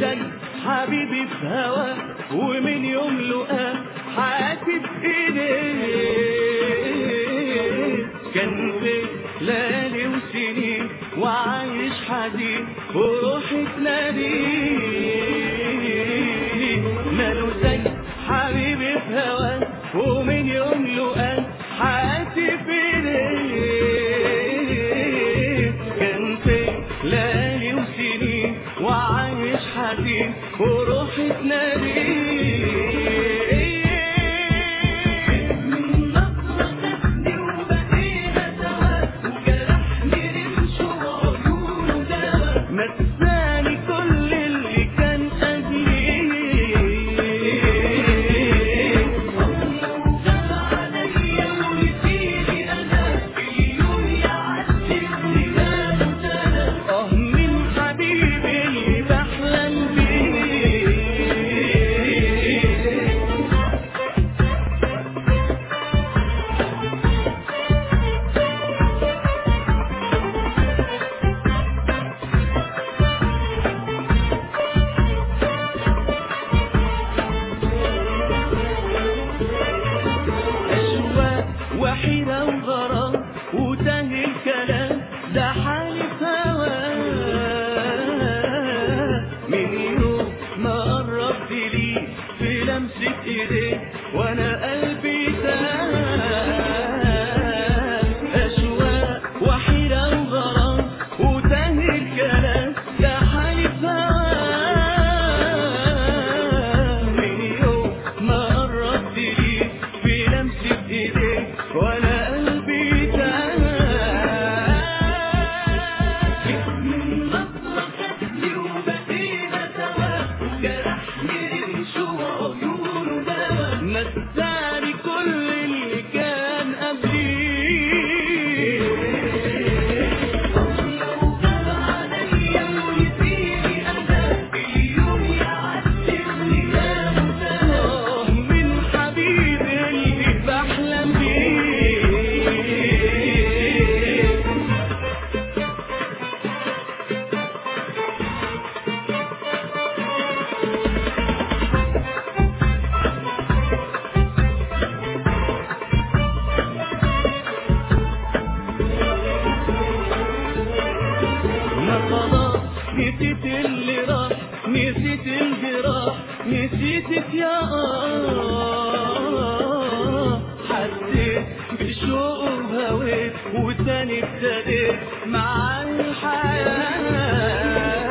زي حبيبي في هوا ومن يوم لقاه حياتي بإيديه كان في ليالي وسنين وعايش حزين وروحي تناديه ماله زي حبيبي في هوا ومن يوم لقاه حياتي في ايديه كان في ليالي وسنين وعايش حزين وروحي تناديه من نظرة تبني وبقينا سوا وجرحني رمش وعيونه دوا نساني كل اللي كان اه من حبيبي اللي بحلم بيه أشواق وحيرة وغرام وتاني الكلام ده حالي هوا من يوم ما قربت لي في لمسة ايديه وانا قلبي تاه أشواق وحيرة وغرام وتاني الكلام ده حالي هوا من يوم ما قربت لي في لمسة ايديك وانا قلبي تاه من نظرة خدني وبقينا سوا وجرحني رمش وعيونه دوا نساني كل اللي كان قبلي من حبيبي اللي بحلم بيه ما خلاص نسيت اللي راح نسيت الجراح نسيتك يا آه حسيت بشوق وهويت وتاني ابتديت مع الحياة